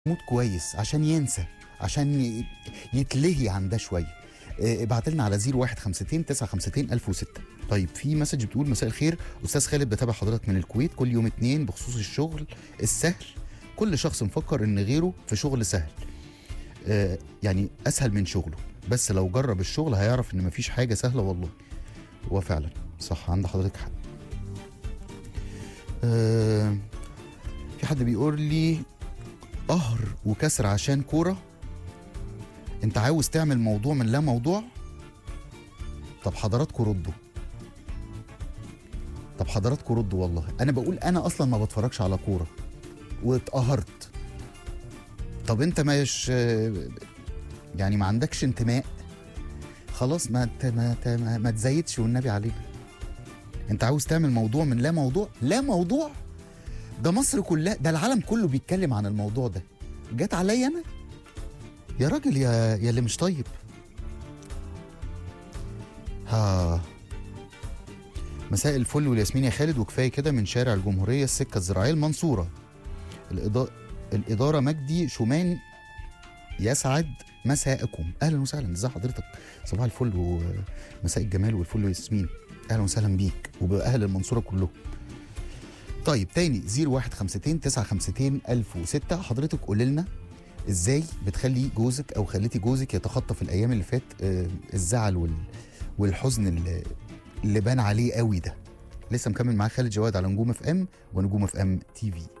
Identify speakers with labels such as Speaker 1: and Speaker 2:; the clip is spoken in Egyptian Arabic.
Speaker 1: مود كويس عشان ينسى عشان ي- يتلهي عن ده شويه آه، ابعت لنا على 0152 952 1006 طيب في مسج بتقول مساء الخير استاذ خالد بتابع حضرتك من الكويت كل يوم اتنين بخصوص الشغل السهل كل شخص مفكر ان غيره في شغل سهل آه، يعني اسهل من شغله بس لو جرب الشغل هيعرف ان مفيش حاجه سهله والله هو فعلا صح عند حضرتك حق آه، في حد بيقول لي قهر وكسر عشان كوره انت عاوز تعمل موضوع من لا موضوع طب حضراتكم ردوا طب حضراتكم ردوا والله انا بقول انا اصلا ما بتفرجش على كوره واتقهرت طب انت مش يعني ما عندكش انتماء خلاص ما ت- ما ت- ما, ما تزيدش والنبي علينا انت عاوز تعمل موضوع من لا موضوع لا موضوع ده مصر كلها ده العالم كله بيتكلم عن الموضوع ده جت عليا انا يا راجل يا يا اللي مش طيب ها مساء الفل والياسمين يا خالد وكفايه كده من شارع الجمهوريه السكه الزراعيه المنصوره الإضاءة الإدارة مجدي شومان يسعد مساءكم أهلا وسهلا ازي حضرتك صباح الفل ومساء الجمال والفل والياسمين أهلا وسهلا بيك وبأهل المنصورة كلهم طيب تاني 0152 952 1006 حضرتك قول لنا ازاي بتخلي جوزك او خليتي جوزك يتخطى في الايام اللي فات آه، الزعل وال والحزن اللي, اللي بان عليه قوي ده لسه مكمل معاه خالد جواد على نجوم اف ام ونجوم اف ام تي في